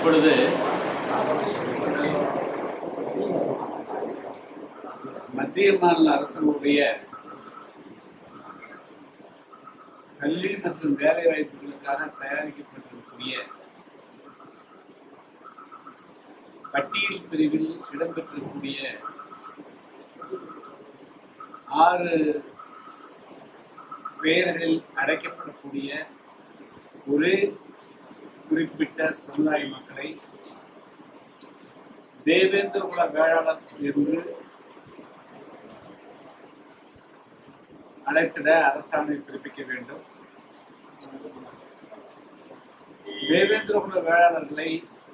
இப்பொழுது மத்திய மாநில அரசுடைய கல்வி மற்றும் வேலை வாய்ப்புகளுக்காக தயாரிக்கப்பட்டிருக்கக்கூடிய பட்டியல் பிரிவில் இடம்பெற்றிருக்கக்கூடிய ஆறு பெயர்களில் அழைக்கப்படக்கூடிய ஒரே குறிப்பிட்ட சமுதாய மக்களை தேவேந்திர குல வேளாளர் என்று அழைத்திட அரசாணை பிறப்பிக்க வேண்டும் தேவேந்திர குல வேளாளர்களை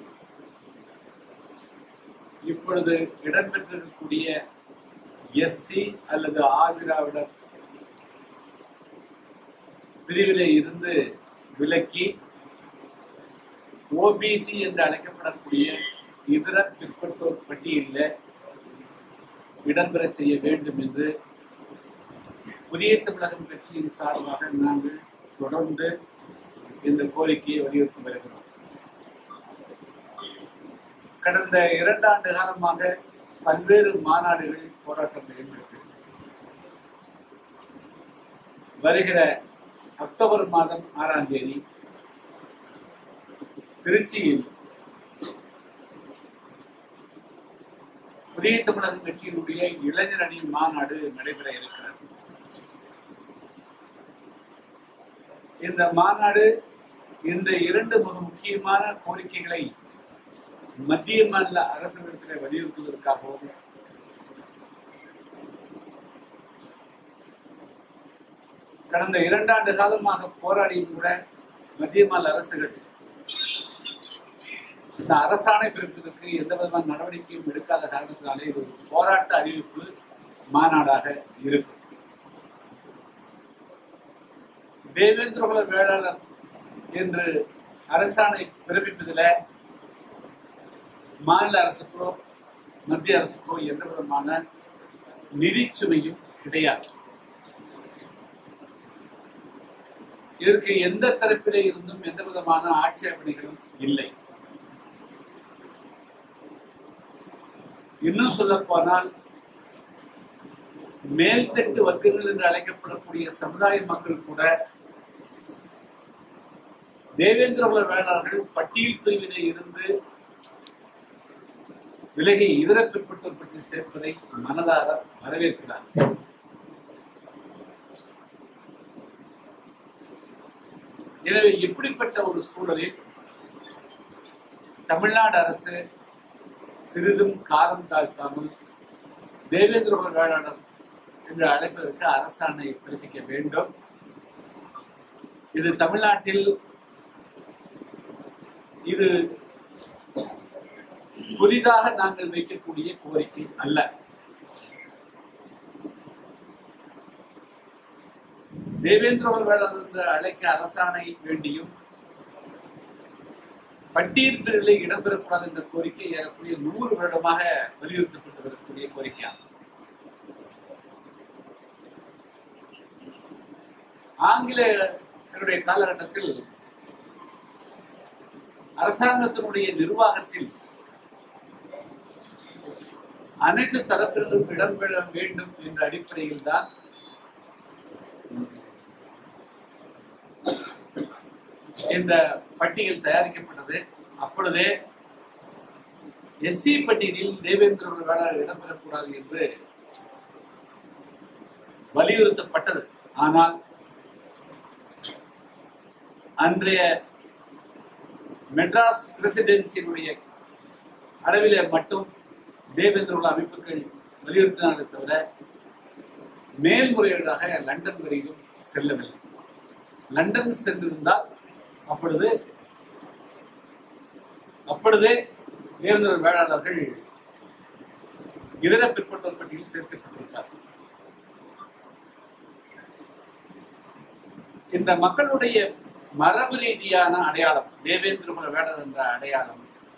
இப்பொழுது இடம்பெற்றிருக்கக்கூடிய எஸ்சி அல்லது ஆதிராவிடர் பிரிவிலே இருந்து விலக்கி ஓபிசி என்று அழைக்கப்படக்கூடிய இதர பிற்பட்டோர் பட்டியலில் இடம்பெற செய்ய வேண்டும் என்று புதிய தமிழகம் கட்சியின் சார்பாக நாங்கள் தொடர்ந்து இந்த கோரிக்கையை வலியுறுத்தி வருகிறோம் கடந்த இரண்டாண்டு காலமாக பல்வேறு மாநாடுகளில் போராட்டம் நடைபெற்றது வருகிற அக்டோபர் மாதம் ஆறாம் தேதி திருச்சியில் புதிய தமிழகம் கட்சியினுடைய இளைஞர் அணி மாநாடு நடைபெற இருக்கிறது இந்த மாநாடு இந்த இரண்டு மிக முக்கியமான கோரிக்கைகளை மத்திய மாநில அரசுகளிடத்தில் வலியுறுத்துவதற்காகவும் கடந்த இரண்டாண்டு காலமாக போராடியும் கூட மத்திய மாநில அரசுகள் இந்த அரசாணை பிறப்பதற்கு எந்த விதமான நடவடிக்கையும் எடுக்காத காரணத்தினாலே இது ஒரு போராட்ட அறிவிப்பு மாநாடாக இருக்கும் தேவேந்திரகுல வேளாளர் என்று அரசாணை பிறப்பிப்பதில் மாநில அரசுக்கோ மத்திய அரசுக்கோ எந்த விதமான நிதிச்சுமையும் கிடையாது இதற்கு எந்த தரப்பிலே இருந்தும் எந்த விதமான ஆட்சேபனைகளும் இல்லை இன்னும் சொல்ல போனால் மேல்தட்டு வர்க்கங்கள் என்று அழைக்கப்படக்கூடிய சமுதாய மக்கள் கூட தேவேந்திர குல வேளாளர்கள் பட்டியல் பிரிவிலே இருந்து விலகி இதர பிற்பட்டோர் பற்றி சேர்ப்பதை மனதார வரவேற்கிறார் எனவே இப்படிப்பட்ட ஒரு சூழலில் தமிழ்நாடு அரசு சிறிதும் காலம் தாழ்த்தாமல் தேவேந்திர குல வேளாளர் என்று அழைப்பதற்கு அரசாணை பிறப்பிக்க வேண்டும் இது தமிழ்நாட்டில் இது புதிதாக நாங்கள் வைக்கக்கூடிய கோரிக்கை அல்ல தேவேந்திர வேளாளர் என்று அழைக்க அரசாணை வேண்டியும் பட்டியல் பிரிவில் இடம்பெறக்கூடாது என்ற கோரிக்கை ஏறக்கூடிய நூறு வருடமாக வலியுறுத்தப்பட்டு வரக்கூடிய கோரிக்கையாகும் ஆங்கிலேயருடைய காலகட்டத்தில் அரசாங்கத்தினுடைய நிர்வாகத்தில் அனைத்து தரப்பினரும் இடம்பெற வேண்டும் என்ற அடிப்படையில் தான் இந்த பட்டியல் தயாரிக்கப்பட்டது அப்பொழுதே எஸ்சி பட்டியலில் தேவேந்திர வேளாளர் இடம்பெறக்கூடாது என்று வலியுறுத்தப்பட்டது ஆனால் அன்றைய மெட்ராஸ் பிரசிடென்சியினுடைய அளவிலே மட்டும் தேவேந்திர குல அமைப்புகள் வலியுறுத்தினாலே தவிர மேல்முறையீடாக லண்டன் வரையிலும் செல்லவில்லை லண்டன் சென்றிருந்தால் அப்பொழுது அப்பொழுதே தேவேந்திர வேளாளர்கள் இதர பிற்பட்டோர் பட்டியலில் சேர்க்கப்பட்டிருக்கிறார்கள் இந்த மக்களுடைய மரபு ரீதியான அடையாளம் தேவேந்திர குல வேடர் என்ற அடையாளம்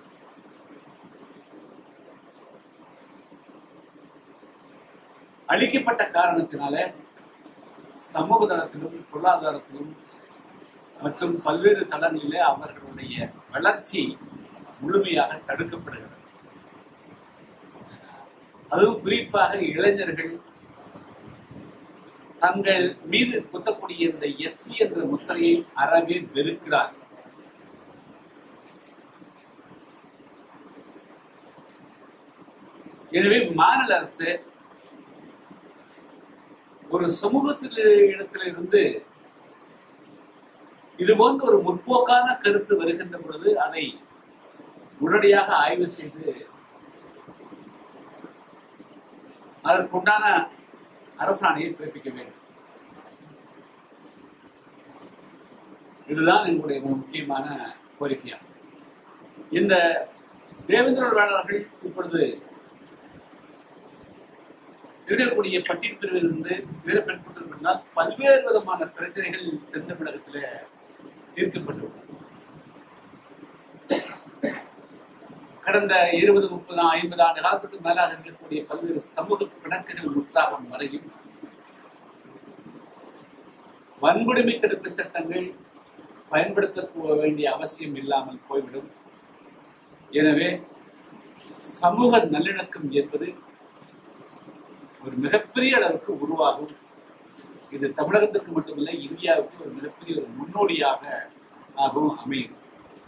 அளிக்கப்பட்ட காரணத்தினால சமூக தளத்திலும் பொருளாதாரத்திலும் மற்றும் பல்வேறு தளங்களிலே அவர்களுடைய வளர்ச்சி முழுமையாக தடுக்கப்படுகிறது அதுவும் குறிப்பாக இளைஞர்கள் தங்கள் மீது குத்தக்கூடிய இந்த எஸ்சி என்ற முத்திரையை அறவே வெறுக்கிறார் எனவே மாநில அரசு ஒரு சமூகத்தில் இடத்திலிருந்து இது போன்ற ஒரு முற்போக்கான கருத்து வருகின்ற பொழுது அதை உடனடியாக ஆய்வு செய்து அதற்குண்டான அரசாணையை பிறப்பிக்க வேண்டும் இதுதான் எங்களுடைய மிக முக்கியமான கோரிக்கையாகும் இந்த தேவேந்திர வேளாளர்கள் இப்பொழுது இருக்கக்கூடிய பட்டியல் பிரிவிலிருந்து இதர பெண்பட்டிருந்தால் பல்வேறு விதமான பிரச்சனைகள் தென் தமிழகத்தில் தீர்க்கப்பட்டுள்ளன கடந்த இருபது முப்பது ஐம்பது ஆண்டு காலத்துக்கு மேலாக இருக்கக்கூடிய பல்வேறு சமூக பிணக்குகள் முற்றாக மறையும் வன்கொடுமை தடுப்பு சட்டங்கள் பயன்படுத்த வேண்டிய அவசியம் இல்லாமல் போய்விடும் எனவே சமூக நல்லிணக்கம் என்பது ஒரு மிகப்பெரிய அளவுக்கு உருவாகும் இது தமிழகத்திற்கு மட்டுமல்ல இந்தியாவுக்கு ஒரு மிகப்பெரிய ஒரு முன்னோடியாக ஆகவும் அமையும்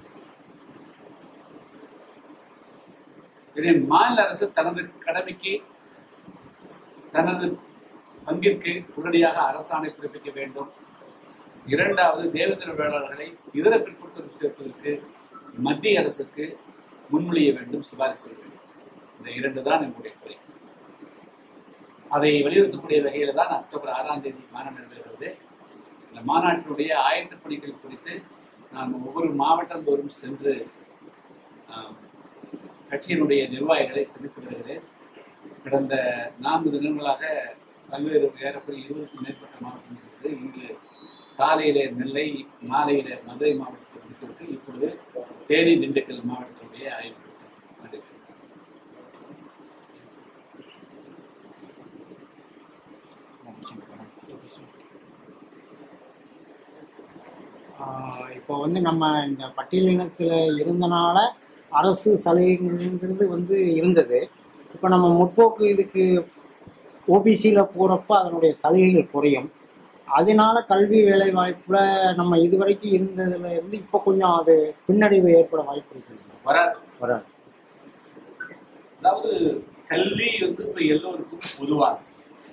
எனவே மாநில அரசு தனது கடமைக்கு தனது பங்கிற்கு உடனடியாக அரசாணை பிறப்பிக்க வேண்டும் இரண்டாவது தேவேந்திர வேளாளர்களை இதர பிற்படுத்தல் சேர்ப்பதற்கு மத்திய அரசுக்கு முன்மொழிய வேண்டும் சிபாரிசு செய்ய வேண்டும் இந்த இரண்டு தான் என்னுடைய கோரிக்கை அதை வலியுறுத்தக்கூடிய வகையில தான் அக்டோபர் ஆறாம் தேதி மாநாடு நடைபெறுகிறது இந்த மாநாட்டினுடைய ஆயத்த பணிகள் குறித்து நான் ஒவ்வொரு மாவட்டந்தோறும் சென்று ஆம், கட்சியினுடைய நிர்வாகிகளை சந்தித்து வருகிறேன் கடந்த நான்கு தினங்களாக பல்வேறு ஏறக்குறைய இருபதுக்கும் மேற்பட்ட மாவட்டங்களுக்கு இங்கு காலையில நெல்லை மாலையில மதுரை மாவட்டத்தில் முடித்துவிட்டு இப்பொழுது தேனி திண்டுக்கல் மாவட்டத்தினுடைய ஆய்வு கூட்டம் நடைபெறுகிறது ஆஹ் இப்போ வந்து நம்ம இந்த பட்டியலினத்தில் இருந்தனால அரசு சலுகைங்கிறது வந்து இருந்தது இப்போ நம்ம முற்போக்கு இதுக்கு ஓபிசியில் போகிறப்ப அதனுடைய சலுகைகள் குறையும் அதனால கல்வி வேலை வாய்ப்புல நம்ம இதுவரைக்கும் இருந்ததுல இருந்து இப்போ கொஞ்சம் அது பின்னடைவு ஏற்பட வாய்ப்பு இருக்கு வராது வராது அதாவது கல்வி வந்து இப்ப எல்லோருக்கும் பொதுவானது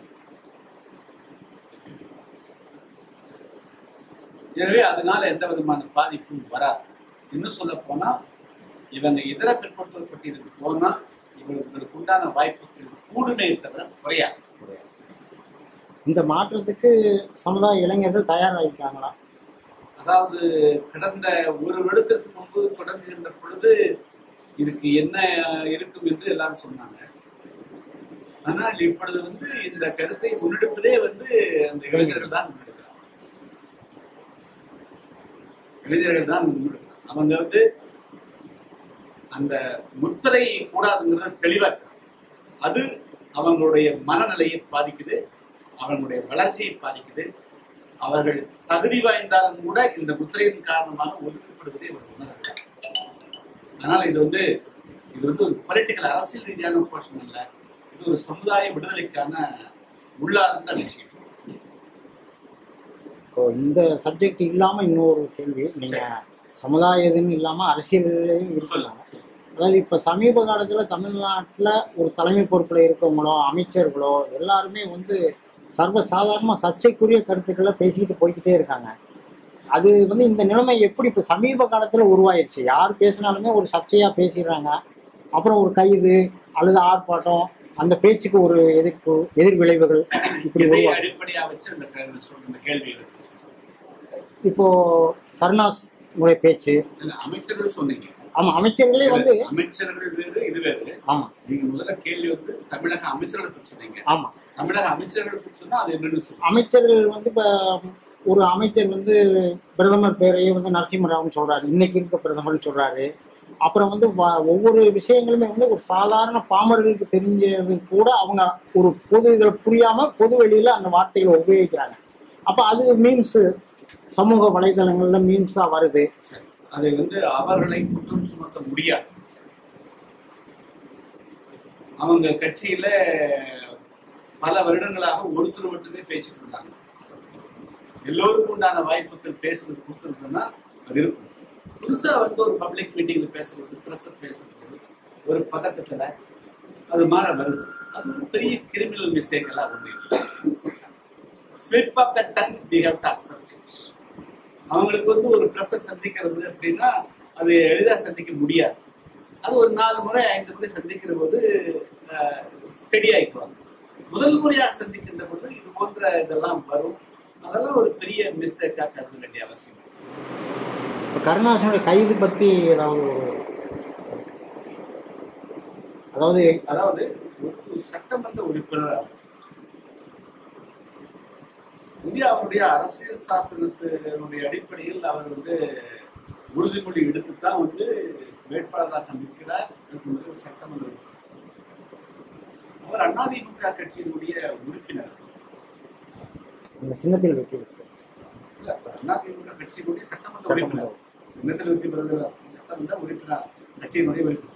எனவே அதனால எந்த விதமான பாதிப்பும் வராது இன்னும் சொல்ல போனா இவங்க இதர பிற்படுத்தல் பட்டியலுக்கு போனா இவங்களுக்கு உண்டான வாய்ப்புகள் கூடுமே தவிர குறையாது இந்த மாற்றத்துக்கு சமுதாய இளைஞர்கள் தயாராகிருக்காங்களா அதாவது கடந்த ஒரு வருடத்திற்கு முன்பு தொடங்குகின்ற பொழுது இதுக்கு என்ன இருக்கும் என்று எல்லாரும் சொன்னாங்க ஆனால் இப்பொழுது வந்து இந்த கருத்தை முன்னெடுப்பதே வந்து அந்த இளைஞர்கள் தான் முன்னெடுக்கிறாங்க இளைஞர்கள் தான் முன்னெடுக்கிறாங்க அவங்க வந்து அந்த முத்திரை கூடாதுங்கிறத தெளிவா இருக்காங்க அது அவங்களுடைய மனநிலையை பாதிக்குது அவங்களுடைய வளர்ச்சியை பாதிக்குது அவர்கள் தகுதி வாய்ந்தாலும் கூட இந்த முத்திரையின் காரணமாக ஒதுக்கப்படுவதை அவர் உணர்கிறார் அதனால இது வந்து இது வந்து ஒரு பொலிட்டிக்கல் அரசியல் ரீதியான போஷன் அல்ல இது ஒரு சமுதாய விடுதலைக்கான உள்ளார்ந்த விஷயம் இப்போ இந்த சப்ஜெக்ட் இல்லாம இன்னொரு கேள்வி நீங்க சமுதாய இதுன்னு இல்லாம அரசியல்லையும் இருக்கலாம் அதாவது இப்ப சமீப காலத்துல தமிழ்நாட்டுல ஒரு தலைமை பொறுப்புல இருக்கவங்களோ அமைச்சர்களோ எல்லாருமே வந்து சர்வ சாதாரணமா சர்ச்சைக்குரிய கருத்துக்களை பேசிக்கிட்டு போய்கிட்டே இருக்காங்க அது வந்து இந்த நிலைமை எப்படி இப்ப சமீப காலத்துல உருவாயிருச்சு யார் பேசினாலுமே ஒரு சர்ச்சையா பேசிடுறாங்க அப்புறம் ஒரு கைது அல்லது ஆர்ப்பாட்டம் அந்த பேச்சுக்கு ஒரு எதிர்ப்பு எதிர் விளைவுகள் இப்படி இதை உருவாகுது அடிப்படையா வச்சு இந்த கே- சொல்ற இந்த கேள்வி இருக்கு இப்போ கருணாஸ் உடைய பேச்சு இல்ல, அமைச்சர்கள் சொன்னீங்க ஆமா அமைச்சர்களே வந்து அமைச்சர்கள் வேறு இது வேறு ஆமா நீங்க முதல்ல கேள்வி வந்து தமிழக அமைச்சர்களை பற்றி சொன்னீங்க ஆமா தமிழக அமைச்சர்களை பற்றி சொன்னா அது என்னன்னு சொல்லுங்க அமைச்சர்கள் வந்து இப்ப ஒரு அமைச்சர் வந்து பிரதமர் பேரையே வந்து நரசிம்மராவ்னு சொல்றாரு இன்னைக்கு இருக்க பிரதமர்னு சொல்றாரு அப்புறம் வந்து வ- ஒவ்வொரு விஷயங்களுமே வந்து ஒரு சாதாரண பாமர்களுக்கு தெரிஞ்சது கூட அவங்க ஒரு பொது இதில் புரியாம பொது வெளியில அந்த வார்த்தைகளை உபயோகிக்கிறாங்க அப்ப அது மீம்ஸ் சமூக வலைதளங்கள்ல மீம்ஸா வருது சரி. அதை வந்து அவர்களை குற்றம் சுமத்த முடியாது அவங்க கட்சியில பல வருடங்களாக ஒருத்தர் மட்டுமே பேசிட்டு இருந்தாங்க எல்லோருக்கும் உண்டான வாய்ப்புகள் பேசுறது கொடுத்துருந்தோம்னா அது இருக்கும் புதுசா வந்து ஒரு பப்ளிக் மீட்டிங்ல பேசுறது பிரஸ் பேசுறது ஒரு பதட்டத்துல அது மாற வருது அது ஒரு பெரிய கிரிமினல் மிஸ்டேக் எல்லாம் ஒண்ணு இல்லை slip of the tongue we have to accept it அவங்களுக்கு வந்து ஒரு ப்ரெஸ்ஸை சந்திக்கிறது அப்படின்னா அது எளிதாக சந்திக்க முடியாது அது ஒரு நாலு முறை ஐந்து முறை சந்திக்கிற போது ஸ்டெடி ஆயிக்குவாங்க முதல் முறையாக சந்திக்கின்ற பொழுது இது போன்ற இதெல்லாம் வரும் அதெல்லாம் ஒரு பெரிய மிஸ்டேக்காக கருத வேண்டிய அவசியம் இல்லை. இப்போ கருணாசனுடைய கைது பற்றி ஏதாவது ஒரு அதாவது அதாவது ஒரு சட்டமன்ற உறுப்பினர் அவர். இந்தியாவுடைய அரசியல் சாசனத்தினுடைய அடிப்படையில் அவர் வந்து உறுதிமொழி எடுத்துத்தான் வந்து வேட்பாளராக நிற்கிறார் அதுக்கு முதல்ல சட்டமன்ற உறுப்பினர் அவர் அதிமுக கட்சியினுடைய உறுப்பினர் இந்த சின்னத்தில் வெற்றி பெற்றது. இல்ல, அவர் அதிமுக கட்சியினுடைய சட்டமன்ற உறுப்பினர் சின்னத்தில் வெற்றி பெறுகிற சட்டமன்ற உறுப்பினர் கட்சியினுடைய உறுப்பினர்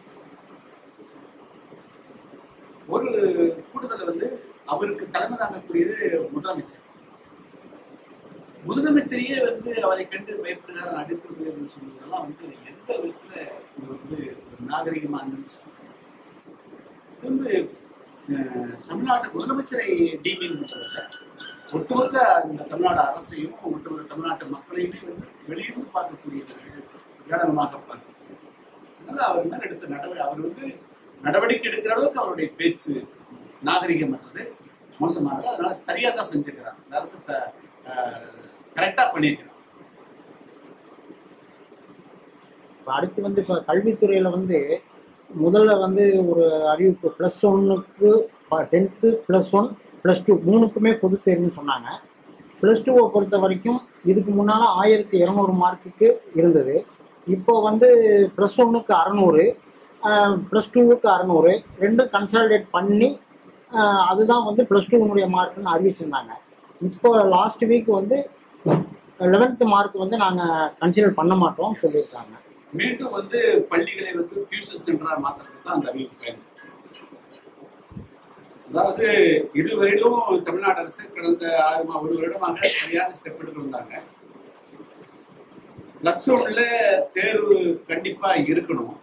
ஒரு கூடுதல் வந்து அவருக்கு தலைமை தாங்கக்கூடியது முதலமைச்சர் முதலமைச்சரையே வந்து அவரை கண்டு பயப்படுகிறார் அடித்து என்று சொல்வதெல்லாம் வந்து எந்த விதத்துல இது வந்து ஒரு நாகரிகமானதுன்னு சொல்றேன் இது வந்து அஹ், தமிழ்நாட்டு முதலமைச்சரை டீமிங் பண்றதில்ல ஒட்டுமொத்த இந்த தமிழ்நாடு அரசையும் ஒட்டுமொத்த தமிழ்நாட்டு மக்களையுமே வந்து வெளியிருந்து பார்க்கக்கூடியவர்கள் ஏளனமாக பார்க்க அதனால அவர் மேல எடுத்த நடவடிக்கை அவர் வந்து நடவடிக்கை எடுக்கிற அளவுக்கு அவருடைய பேச்சு நாகரிகமற்றது மோசமானது அதனால சரியா தான் செஞ்சிருக்கிறார் இந்த அரசு கரெக்டா பண்ணியிருக்கிறார் இப்போ அடுத்து வந்து இப்போ கல்வித்துறையில் வந்து முதல்ல வந்து ஒரு அறிவிப்பு ப்ளஸ் ஒன்னுக்கு tenth plus one plus two மூணுக்குமே பொது தேர்வுன்னு சொன்னாங்க ப்ளஸ் டூவை பொறுத்த வரைக்கும் இதுக்கு முன்னால் ஆயிரத்தி இரநூறு மார்க்குக்கு இருந்தது இப்போ வந்து ப்ளஸ் ஒன்னுக்கு அறநூறு ப்ளஸ் டூவுக்கு அறநூறு ரெண்டும் கன்சாலிடேட் பண்ணி ஆஹ், அதுதான் வந்து ப்ளஸ் டூனுடைய மார்க்னு அறிவிச்சிருந்தாங்க இப்போ லாஸ்ட் வீக் வந்து லெவன்த் மார்க் வந்து நாங்கள் கன்சிடர் பண்ண மாட்டோம் சொல்லியிருக்காங்க மீண்டும் வந்து பள்ளிகளை வந்து டியூஷன் சென்டரா மாத்துறதுக்கு தான் அந்த அறிவிப்பு பயன்படுது அதாவது இதுவரையிலும் தமிழ்நாடு அரசு கடந்த ஆறு மா ஒரு வருடமாக சரியான ஸ்டெப் எடுத்து வந்தாங்க பிளஸ் ஒன்ல தேர்வு கண்டிப்பா இருக்கணும்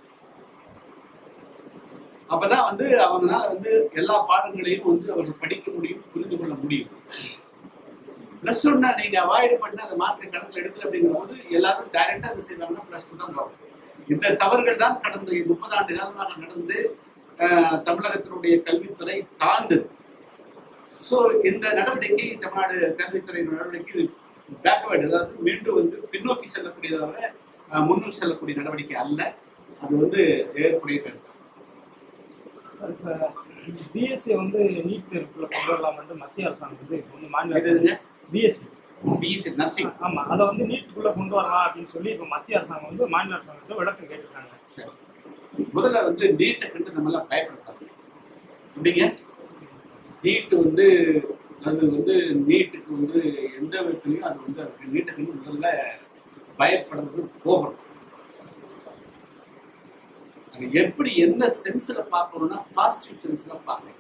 அப்பதான் வந்து அவங்களால வந்து எல்லா பாடங்களையும் வந்து அவர்கள் படிக்க முடியும் புரிந்து கொள்ள முடியும் பிளஸ் ஒன்னா நீங்க அவாய்ட் பண்ண அந்த மார்க்கை கணக்கில் எடுக்கல அப்படிங்கிற போது எல்லாரும் டைரக்டா என்ன செய்வாங்கன்னா பிளஸ் டூ தான் போகும் இந்த தவறுகள் தான் கடந்த முப்பது ஆண்டு காலமாக நடந்து அஹ், தமிழகத்தினுடைய கல்வித்துறை தாழ்ந்தது ஸோ இந்த நடவடிக்கை தமிழ்நாடு கல்வித்துறை நடவடிக்கை இது பேக்வேர்டு அதாவது மீண்டும் வந்து பின்னோக்கி செல்லக்கூடியதாக அஹ், முன்னோக்கி செல்லக்கூடிய நடவடிக்கை அல்ல அது வந்து ஏற்புடைய கருத்து சார் இப்போ பிஎஸ்சி வந்து நீட் தேர்வுக்குள்ள கொண்டு வரலாம் வந்து மத்திய அரசாங்கம் வந்து இப்போ வந்து மாநில எதுங்க பிஎஸ்சி பிஎஸ்சி நர்சிங் ஆமா அதை வந்து நீட்டுக்குள்ள கொண்டு வரலாம் அப்படின்னு சொல்லி இப்போ மத்திய அரசாங்கம் வந்து மாநில அரசாங்கத்தை விளக்கம் கேட்டிருக்காங்க சரி முதல்ல வந்து நீட்டை கண்டு நம்ம எல்லாம் பயப்படக்கூடாது அப்படிங்க நீட் வந்து அது வந்து நீட்டுக்கு வந்து எந்த விதத்துலையும் அது வந்து அதுக்கு நீட்டை கண்டு முதல்ல பயப்படுறது போகணும் அது எப்படி எந்த சென்ஸ்ல பார்க்கணும்னா பாசிட்டிவ் சென்ஸ்ல பார்க்கணும்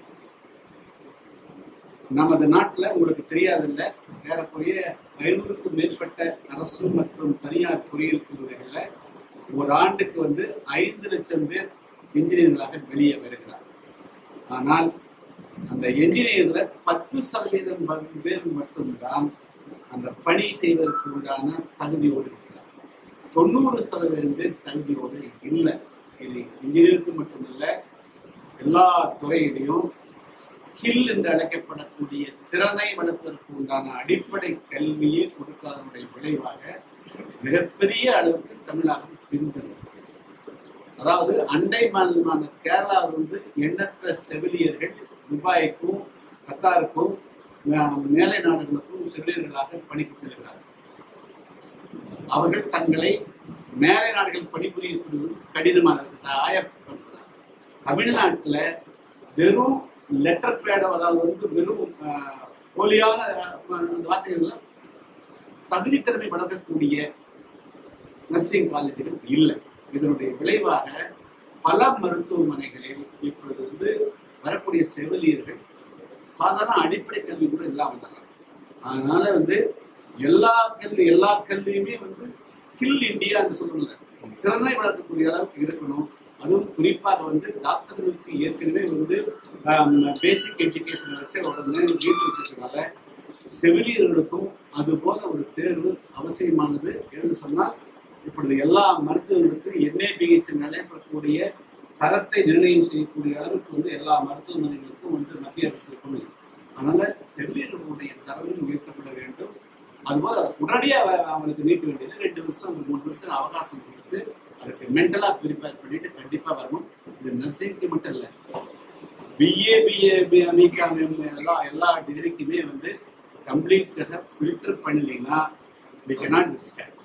நமது நாட்டுல உங்களுக்கு தெரியாதில்ல ஏறக்குறைய ஐநூறுக்கும் மேற்பட்ட அரசு மற்றும் தனியார் பொறியியல் கல்லூரிகள்ல ஒரு ஆண்டுக்கு வந்து ஐந்து லட்சம் பேர் இன்ஜினியர்களாக வெளியே வருகிறார் ஆனால் அந்த என்ஜினியர்ல பத்து சதவீதம் ப- பேர் மட்டும்தான் அந்த பணி செய்வதற்கு உண்டான தகுதியோடு இருக்கிறார் தொண்ணூறு சதவீதம் பேர் தகுதியோடு இல்லை இது இன்ஜினியருக்கு மட்டுமல்ல எல்லா துறையிலையும் ஸ்கில் என்று அழைக்கப்படக்கூடிய திறனை வளர்ப்பதற்கு உண்டான அடிப்படை கல்வியை கொடுக்காதனுடைய விளைவாக மிகப்பெரிய அளவுக்கு தமிழகம் பின்தங்கிறது அதாவது அண்டை மாநிலமான கேரளா வந்து எண்ணற்ற செவிலியர்கள் துபாய்க்கும் கத்தாருக்கும் அஹ், மேலை நாடுகளுக்கும் செவிலியர்களாக பணிக்கு செல்கிறார்கள் அவர்கள் தங்களை மேலை நாடுகள் பணிபுரியக்கூடியது கடினமாக ஆயப்படுத்துகிறார் தமிழ்நாட்டுல வெறும் லெட்டர் பேட அதாவது வந்து வெறும் அஹ், போலியான அஹ், அந்த வார்த்தைகள்ல தகுதித்திறமை வளர்க்கக்கூடிய நர்சிங் காலேஜுகள் இல்லை இதனுடைய விளைவாக பல மருத்துவமனைகளில் இப்பொழுது வந்து வரக்கூடிய செவிலியர்கள் சாதாரண அடிப்படை கல்வி கூட இல்லாமல் இருந்தாங்க அதனால வந்து எல்லா கல்வி எல்லா கல்வியுமே வந்து ஸ்கில் இந்தியான்னு சொல்லுவாங்க திறனை வளர்க்கக்கூடிய அளவுக்கு இருக்கணும் அதுவும் குறிப்பாக வந்து டாக்டர்களுக்கு ஏற்கனவே வந்து பேசிக் எஜுகேஷன் வச்ச உடனே வீட்டு வச்சிருக்கனால செவிலியர்களுக்கும் அது போல ஒரு தேர்வு அவசியமானது என்று சொன்னால் இப்பொழுது எல்லா மருத்துவர்களுக்கும் என்ஏபிஹெச் நடைபெறக்கூடிய தரத்தை நிர்ணயம் செய்யக்கூடிய அளவுக்கு வந்து எல்லா மருத்துவமனைகளுக்கும் வந்து மத்திய அரசு இருக்கணும் அதனால செவிலியர்களுடைய தரமும் உயர்த்தப்பட வேண்டும் அதுபோல உடனடியாக அவ- அவங்களுக்கு நீக்க வேண்டியது ரெண்டு வருஷம் அந்த மூணு வருஷம் அவகாசம் கொடுத்து அதுக்கு மென்டலா ப்ரிப்பேர் பண்ணிட்டு கண்டிப்பா வரணும் இது நர்சிங்க்கு மட்டும் இல்லை பிஏ பிஏ பிகாம் எல்லா எல்லா டிகிரிக்குமே வந்து கம்ப்ளீட்டாக ஃபில்டர் பண்ணலைன்னா வி cannot withstand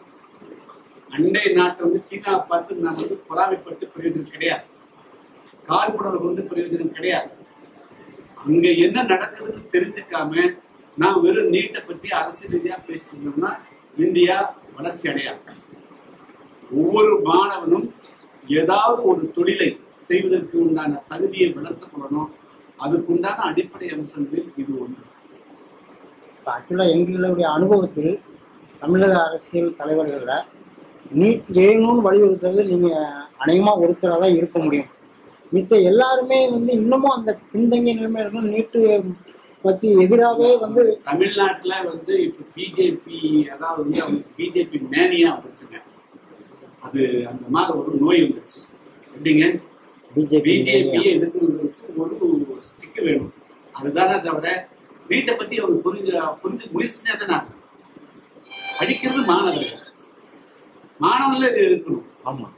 அண்டை நாட்டை வந்து சீனா பார்த்து நான் வந்து பொறாமைப்பட்டு பிரயோஜனம் கிடையாது கால்புணர்வு வந்து பிரயோஜனம் கிடையாது அங்க என்ன நடக்குதுன்னு தெரிஞ்சுக்காம நான் வெறும் நீட்டை பத்தி அரசியல் ரீதியா பேசிட்டு இருந்தோம்னா இந்தியா வளர்ச்சி அடையாது ஒவ்வொரு மாணவனும் ஏதாவது ஒரு தொழிலை செய்வதற்கு உண்டான தகுதியை வளர்த்துக் கொள்ளணும் அதுக்குண்டான அடிப்படை அம்சங்களில் இது ஒன்று ஆக்சுவலாக எங்களுடைய அனுபவத்தில் தமிழக அரசியல் தலைவர்களில் நீட் வேணும்னு வலியுறுத்துறது நீங்கள் அநேகமாக ஒருத்தராக தான் இருக்க முடியும் மிச்ச எல்லாருமே வந்து இன்னமும் அந்த பின்தங்கிய நிலைமை இருக்கும் நீட்டு பற்றி எதிராகவே வந்து தமிழ்நாட்டுல வந்து இப்ப பிஜேபி அதாவது வந்து அவங்களுக்கு பிஜேபி மேனியா வந்துருச்சுங்க அது அந்த மாதிரி ஒரு நோய் வந்துருச்சு எப்படிங்க பிஜேபி பிஜேபியை எதிர்க்கிறதுக்கு ஒரு ஸ்டிக் வேணும் அதுதானே தவிர வீட்டை பத்தி அவங்க புரிஞ்ச புரிஞ்சு முயற்சிச்சா தானே படிக்கிறது மாணவர்கள் மாணவர்கள் இது இருக்கணும் ஆமாம்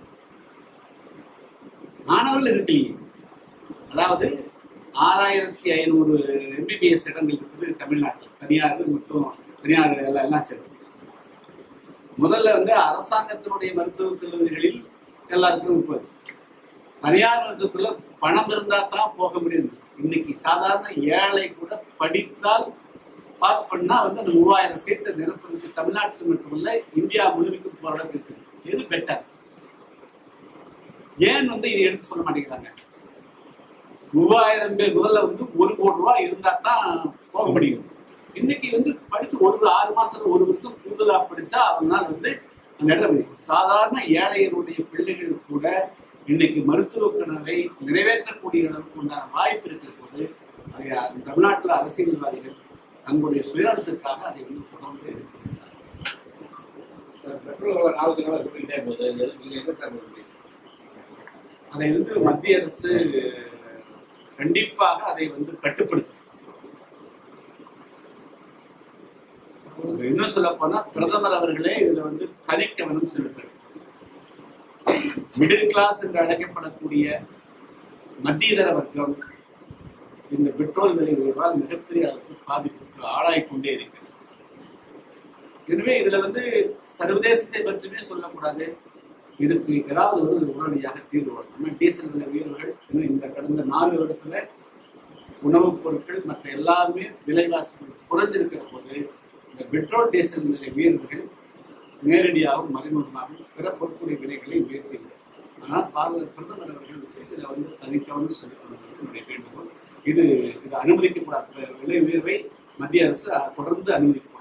மாணவர்கள் இருக்கலையே அதாவது ஆறாயிரத்தி ஐநூறு எம்பிபிஎஸ் இடங்கள் இருக்குது தமிழ்நாட்டில் தனியார் மற்றும் தனியார் எல்லாம் எல்லாம் சேர்ந்து முதல்ல வந்து அரசாங்கத்தினுடைய மருத்துவக் கல்லூரிகளில் எல்லாருக்கும் போச்சு தனியார் மருத்துவக்குள்ள பணம் இருந்தா தான் போக முடியுது இன்னைக்கு சாதாரண ஏழை கூட படித்தால் பாஸ் பண்ணா வந்து அந்த மூவாயிரம் சீட்டை நிரப்புறதுக்கு தமிழ்நாட்டில் மட்டுமல்ல இந்தியா முழுமைக்கும் போற அளவுக்கு இருக்குது எது பெட்டர் ஏன் வந்து இதை எடுத்து சொல்ல மாட்டேங்கிறாங்க மூவாயிரம் பேர் முதல்ல வந்து ஒரு கோடி ரூபாய் இருந்தா தான் போக முடியும் இன்னைக்கு வந்து படிச்சு ஒரு ஆறு மாசம் ஒரு வருஷம் கூடுதலா படிச்சா அவங்களால வந்து அந்த இடத்துல போய் சாதாரண ஏழையருடைய பிள்ளைகள் கூட இன்னைக்கு மருத்துவ கனவை நிறைவேற்றக்கூடிய அளவுக்கு உண்டான வாய்ப்பு இருக்கிற போது அதை தமிழ்நாட்டில் அரசியல்வாதிகள் தங்களுடைய சுயநலத்துக்காக அதை வந்து தொடர்ந்து இருக்கிறார்கள். சார், பெட்ரோல் விலை நாளுக்கு நாள் கூட்டிகிட்டே போகுது எது- நீங்க என்ன சார் பண்ணுறீங்க அதை வந்து மத்திய அரசு கண்டிப்பாக அதை வந்து கட்டுப்படுத்தும் அது இன்னும் சொல்ல போனா பிரதமர் அவர்களே இதுல வந்து தனி கவனம் செலுத்துறார் மிடில் கிளாஸ் என்று அழைக்கப்படக்கூடிய மத்தியதர வர்க்கம் இந்த பெட்ரோல் விலை உயர்வால் மிகப்பெரிய அளவுக்கு பாதிப்புக்கு ஆளாகிக் கொண்டே இருக்கிறது எனவே இதுல வந்து சர்வதேசத்தை பற்றியுமே சொல்லக்கூடாது இதுக்கு ஏதாவது ஒரு உடனடியாக தீர்வு வரும் நம்ம டீசல் விலை உயர்வுகள் இன்னும் இந்த கடந்த நாலு வருஷத்துல உணவுப் பொருட்கள் மற்ற எல்லாமே விலைவாசிகள் குறைஞ்சிருக்கிற போது இந்த பெட்ரோல் டீசல் விலை உயர்வுகள் நேரடியாகவும் மறைமுகமாகவும் பிற பொருட்களுடைய விலைகளை உயர்த்திவிடும் ஆனால் பாரத பிரதமர் அவர்கள் வந்து இதில் வந்து தனிக்கவனம் செலுத்தணும் என்னுடைய வேண்டுகோள் இது இது அனுமதிக்கப்படாத விலை உயர்வை மத்திய அரசு தொடர்ந்து அனுமதிக்க